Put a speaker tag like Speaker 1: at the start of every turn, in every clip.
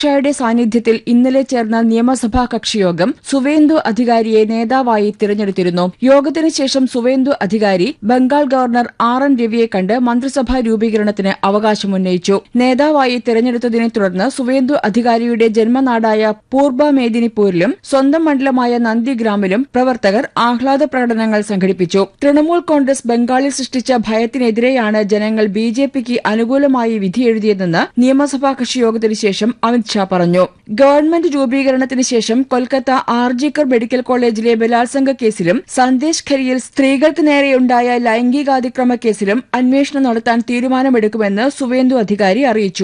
Speaker 1: ഷായുടെ സാന്നിധ്യത്തിൽ ഇന്നലെ ചേർന്ന നിയമസഭാ കക്ഷിയോഗം സുവേന്ദു അധികാരിയെ നേതാവായി തിരഞ്ഞെടുത്തിരുന്നു യോഗത്തിന് ശേഷം Suvendu Adhikari Bengal governor R N രവിയെ കണ്ട് മന്ത്രിസഭാ രൂപീകരണത്തിന് അവകാശമുന്നയിച്ചു നേതാവായി തിരഞ്ഞെടുത്തതിനെ തുടർന്ന് സുവേന്ദു അധികാരിയുടെ ജന്മനാടായ പൂർബ മേദിനിപൂരിലും സ്വന്തം മണ്ഡലമായ നന്ദിഗ്രാമിലും പ്രവർത്തകർ ആഹ്ലാദ പ്രകടനങ്ങൾ സംഘടിപ്പിച്ചു തൃണമൂൽ കോൺഗ്രസ് ബംഗാളിൽ സൃഷ്ടിച്ച ഭയത്തിനെതിരെയാണ് ജനങ്ങൾ ബി ജെ പിക്ക് അനുകൂലമായി വിധിയെഴുതിയതെന്ന് നിയമസഭാ കക്ഷിയോഗത്തിന് ശേഷം അമിത്ഷാ പറഞ്ഞു ഗവൺമെന്റ് രൂപീകരണത്തിന് ശേഷം കൊൽക്കത്ത ആർജിക്കർ മെഡിക്കൽ കോളേജിലെ ബലാത്സംഗ കേസിലും സന്ദേശ് ഖരിയിൽ സ്ത്രീകൾക്ക് നേരെയുണ്ടായ ലൈംഗികാതിക്രമ കേസിലും അന്വേഷണം നടത്താൻ തീരുമാനമെടുക്കുമെന്ന് സുവേന്ദു അധികാരി അറിയിച്ചു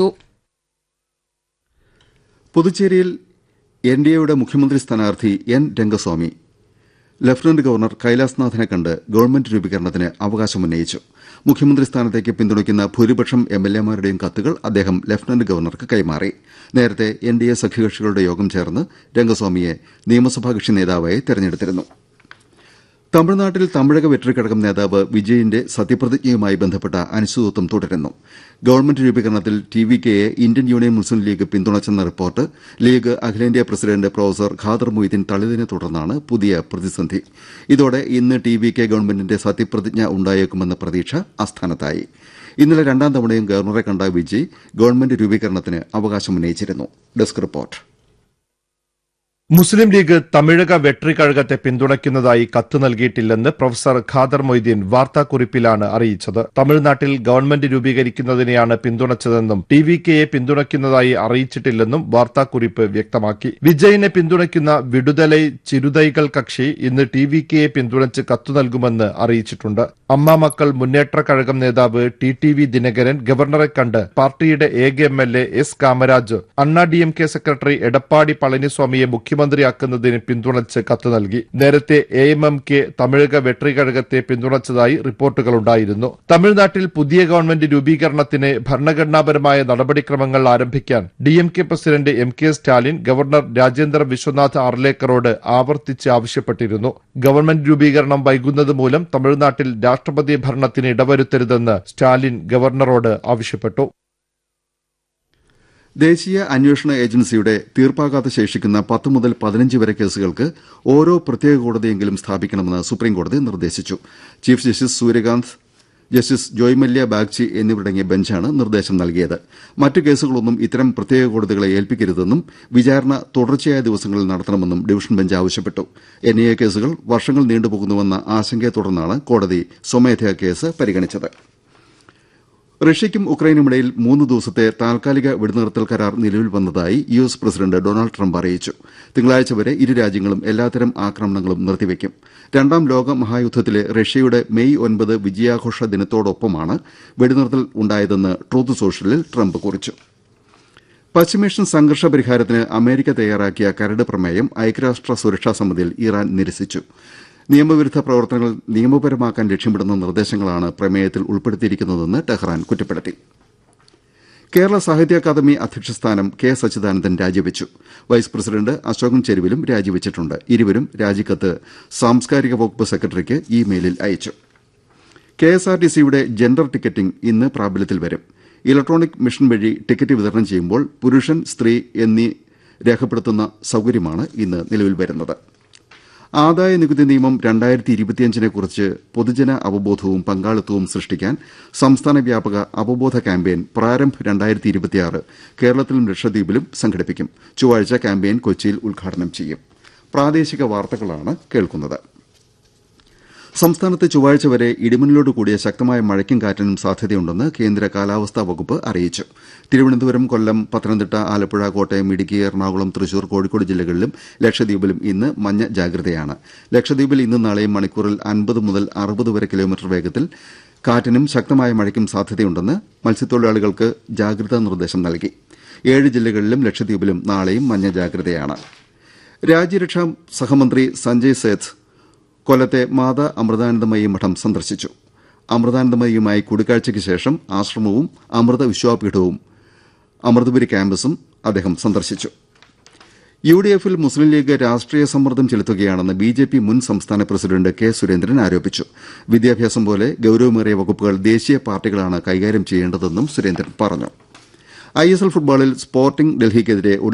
Speaker 2: പുതുച്ചേരിയിൽ എൻ ഡി എയുടെ മുഖ്യമന്ത്രി സ്ഥാനാർത്ഥി എൻ രംഗസ്വാമി ലഫ്റ്റനന്റ് ഗവർണർ കൈലാസ്നാഥിനെ കണ്ട് ഗവൺമെന്റ് രൂപീകരണത്തിന് അവകാശമുന്നയിച്ചു മുഖ്യമന്ത്രി സ്ഥാനത്തേക്ക് പിന്തുണയ്ക്കുന്ന ഭൂരിപക്ഷം എം എൽ എമാരുടെയും കത്തുകൾ അദ്ദേഹം ലഫ്റ്റനന്റ് ഗവർണർക്ക് കൈമാറി നേരത്തെ എൻ ഡി എ സഖ്യകക്ഷികളുടെ യോഗം ചേർന്ന് രംഗസ്വാമിയെ നിയമസഭാ കക്ഷി നേതാവായി തെരഞ്ഞെടുത്തിരുന്നു തമിഴ്നാട്ടിൽ തമിഴക വെട്രിക്കഴകം നേതാവ് വിജയിന്റെ സത്യപ്രതിജ്ഞയുമായി ബന്ധപ്പെട്ട അനിശ്ചിതത്വം തുടരുന്നു ഗവൺമെന്റ് രൂപീകരണത്തിൽ ടി വി കെയെ ഇന്ത്യൻ യൂണിയൻ മുസ്ലിം ലീഗ് പിന്തുണച്ചെന്ന റിപ്പോർട്ട് ലീഗ് അഖിലേന്ത്യാ പ്രസിഡന്റ് പ്രൊഫസർ ഖാദർ മൊയ്തീൻ തള്ളിയതിനെ തുടർന്നാണ് പുതിയ പ്രതിസന്ധി ഇതോടെ ഇന്ന് ടി വി കെ ഗവൺമെന്റിന്റെ സത്യപ്രതിജ്ഞ ഉണ്ടായേക്കുമെന്ന പ്രതീക്ഷ അസ്ഥാനത്തായി ഇന്നലെ രണ്ടാം തവണയും ഗവർണറെ കണ്ട വിജയ് ഗവൺമെന്റ് രൂപീകരണത്തിന് അവകാശമുന്നയിച്ചിരുന്നു desk report
Speaker 3: Muslim League Tamilaga വെട്രിക്കഴകത്തെ പിന്തുണയ്ക്കുന്നതായി കത്ത് നൽകിയിട്ടില്ലെന്ന് പ്രൊഫസർ ഖാദർ മൊയ്തീൻ വാർത്താക്കുറിപ്പിലാണ് അറിയിച്ചത് തമിഴ്നാട്ടിൽ ഗവൺമെന്റ് രൂപീകരിക്കുന്നതിനെയാണ് പിന്തുണച്ചതെന്നും ടി വി കെയെ പിന്തുണയ്ക്കുന്നതായി അറിയിച്ചിട്ടില്ലെന്നും വാർത്താക്കുറിപ്പ് വ്യക്തമാക്കി വിജയിനെ പിന്തുണയ്ക്കുന്ന വിടുതലൈ ചിരുതൈകൾ കക്ഷി ഇന്ന് ടി വി കെയെ പിന്തുണച്ച് കത്തു നൽകുമെന്ന് അറിയിച്ചിട്ടുണ്ട് അമ്മാമക്കൾ മുന്നേറ്റ കഴകം നേതാവ് ടി ടി വി ദിനകരൻ ഗവർണറെ കണ്ട് പാർട്ടിയുടെ ഏക M L A S Kamaraj Anna D M K secretary Edappadi പളനിസ്വാമിയെ മുഖ്യമന്ത്രിയാക്കുന്നതിന് പിന്തുണച്ച് കത്ത് നൽകി നേരത്തെ A M M K Tamilaga വെട്രികഴകത്തെ പിന്തുണച്ചതായി റിപ്പോർട്ടുകളുണ്ടായിരുന്നു തമിഴ്നാട്ടിൽ പുതിയ ഗവൺമെന്റ് രൂപീകരണത്തിന് ഭരണഘടനാപരമായ നടപടിക്രമങ്ങൾ ആരംഭിക്കാൻ D M K president M K Stalin governor Rajendra Vishwanath ആർലേക്കറോട് ആവർത്തിച്ച് ആവശ്യപ്പെട്ടിരുന്നു ഗവൺമെന്റ് രൂപീകരണം വൈകുന്നത് മൂലം തമിഴ്നാട്ടിൽ രാഷ്ട്രപതി ഭരണത്തിന് ഇടവരുത്തരുതെന്ന് സ്റ്റാലിൻ ഗവർണറോട് ആവശ്യപ്പെട്ടു
Speaker 2: ദേശീയ അന്വേഷണ ഏജൻസിയുടെ തീർപ്പാകാതെ ശേഷിക്കുന്ന പത്ത് മുതൽ പതിനഞ്ച് വരെ കേസുകൾക്ക് ഓരോ പ്രത്യേക കോടതിയെങ്കിലും സ്ഥാപിക്കണമെന്ന് സുപ്രീംകോടതി നിർദ്ദേശിച്ചു chief justice Surya Kant justice Joymalya Bagchi എന്നിവരടങ്ങിയ ബെഞ്ചാണ് നിർദ്ദേശം നൽകിയത് മറ്റ് കേസുകളൊന്നും ഇത്തരം പ്രത്യേക കോടതികളെ ഏൽപ്പിക്കരുതെന്നും വിചാരണ തുടർച്ചയായ ദിവസങ്ങളിൽ നടത്തണമെന്നും ഡിവിഷൻ ബെഞ്ച് ആവശ്യപ്പെട്ടു എൻഐഎ കേസുകൾ വർഷങ്ങൾ നീണ്ടുപോകുന്നുവെന്ന ആശങ്കയെ തുടർന്നാണ് കോടതി സ്വമേധയാ കേസ് പരിഗണിച്ചത് റഷ്യയ്ക്കും ഉക്രൈനുമിടയിൽ മൂന്ന് ദിവസത്തെ താൽക്കാലിക വെടിനിർത്തൽ കരാർ നിലവിൽ വന്നതായി U S president Donald Trump അറിയിച്ചു തിങ്കളാഴ്ച വരെ ഇരു രാജ്യങ്ങളും എല്ലാത്തരം ആക്രമണങ്ങളും നിർത്തിവെക്കും രണ്ടാം ലോക മഹായുദ്ധത്തിലെ റഷ്യയുടെ മെയ് ഒൻപത് വിജയാഘോഷ ദിനത്തോടൊപ്പമാണ് വെടിനിർത്തൽ ഉണ്ടായതെന്ന് ട്രൂത്ത് സോഷ്യലിൽ ട്രംപ് കുറിച്ചു പശ്ചിമേഷ്യൻ സംഘർഷ പരിഹാരത്തിന് അമേരിക്ക തയ്യാറാക്കിയ കരട് പ്രമേയം ഐക്യരാഷ്ട്ര സുരക്ഷാ സമിതിയിൽ ഇറാൻ നിരസിച്ചു നിയമവിരുദ്ധ പ്രവർത്തനങ്ങൾ നിയമപരമാക്കാൻ ലക്ഷ്യമിടുന്ന നിർദ്ദേശങ്ങളാണ് പ്രമേയത്തിൽ ഉൾപ്പെടുത്തിയിരിക്കുന്നതെന്ന് ടെഹ്റാൻ കുറ്റപ്പെടുത്തി കേരള സാഹിത്യ അക്കാദമി അധ്യക്ഷ സ്ഥാനം കെ സച്ചിദാനന്ദൻ രാജിവെച്ചു വൈസ് പ്രസിഡന്റ് അശോകൻ ചെരുവിലും രാജിവെച്ചിട്ടുണ്ട് ഇരുവരും രാജിക്കത്ത് സാംസ്കാരിക വകുപ്പ് സെക്രട്ടറിക്ക് ഇ മെയിലിൽ അയച്ചു കെഎസ്ആർടിസിയുടെ ജെൻഡർ ടിക്കറ്റിംഗ് ഇന്ന് പ്രാബല്യത്തിൽ വരും ഇലക്ട്രോണിക് മെഷീൻ വഴി ടിക്കറ്റ് വിതരണം ചെയ്യുമ്പോൾ പുരുഷൻ സ്ത്രീ എന്നീ രേഖപ്പെടുത്തുന്ന സൌകര്യമാണ് ഇന്ന് നിലവിൽ വരുന്നത് ആദായ നികുതി നിയമം രണ്ടായിരത്തി ഇരുപത്തിയഞ്ചിനെ കുറിച്ച് പൊതുജന അവബോധവും പങ്കാളിത്തവും സൃഷ്ടിക്കാൻ സംസ്ഥാന വ്യാപക അവബോധ ക്യാമ്പയിൻ പ്രാരംഭ് രണ്ടായിരത്തി ഇരുപത്തിയാറ് കേരളത്തിലും ലക്ഷദ്വീപിലും സംഘടിപ്പിക്കും ചൊവ്വാഴ്ച ക്യാമ്പയിൻ കൊച്ചിയിൽ ഉദ്ഘാടനം ചെയ്യും പ്രാദേശിക വാർത്തകളാണ് കേൾക്കുന്നത് സംസ്ഥാനത്ത് ചൊവ്വാഴ്ച വരെ ഇടിമിന്നലോട് കൂടിയ ശക്തമായ മഴയ്ക്കും കാറ്റിനും സാധ്യതയുണ്ടെന്ന് കേന്ദ്ര കാലാവസ്ഥാ വകുപ്പ് അറിയിച്ചു തിരുവനന്തപുരം കൊല്ലം പത്തനംതിട്ട ആലപ്പുഴ കോട്ടയം ഇടുക്കി എറണാകുളം തൃശൂർ കോഴിക്കോട് ജില്ലകളിലും ലക്ഷദ്വീപിലും ഇന്ന് മഞ്ഞ ജാഗ്രതയാണ് ലക്ഷദ്വീപിൽ ഇന്നും നാളെയും മണിക്കൂറിൽ അൻപത് മുതൽ അറുപത് വരെ കിലോമീറ്റർ വേഗത്തിൽ കാറ്റിനും ശക്തമായ മഴയ്ക്കും സാധ്യതയുണ്ടെന്ന് മത്സ്യത്തൊഴിലാളികൾക്ക് ജാഗ്രതാ നിർദ്ദേശം നൽകി ഏഴ് ജില്ലകളിലും ലക്ഷദ്വീപിലും നാളെയും മഞ്ഞ ജാഗ്രതയാണ് രാജ്യരക്ഷാ സഹമന്ത്രി സഞ്ജയ് സേത്ത് കൊല്ലത്തെ മാതാ അമൃതാനന്ദമയി മഠം സന്ദർശിച്ചു അമൃതാനന്ദമയിയുമായി കൂടിക്കാഴ്ചയ്ക്ക് ശേഷം ആശ്രമവും അമൃത വിശ്വാപീഠവും അമൃതപുരി ക്യാമ്പസും അദ്ദേഹം സന്ദർശിച്ചു യു ഡി എഫിൽ മുസ്ലിം ലീഗ് രാഷ്ട്രീയ സമ്മർദ്ദം ചെലുത്തുകയാണെന്ന് ബി ജെ പി മുൻ സംസ്ഥാന പ്രസിഡന്റ് കെ സുരേന്ദ്രൻ ആരോപിച്ചു വിദ്യാഭ്യാസം പോലെ ഗൌരവമേറിയ വകുപ്പുകൾ ദേശീയ പാർട്ടികളാണ് കൈകാര്യം ചെയ്യേണ്ടതെന്നും സുരേന്ദ്രൻ പറഞ്ഞു ഐ എസ് എൽ ഫുട്ബോളിൽ സ്പോർട്ടിംഗ് ഡൽഹിക്കെതിരെ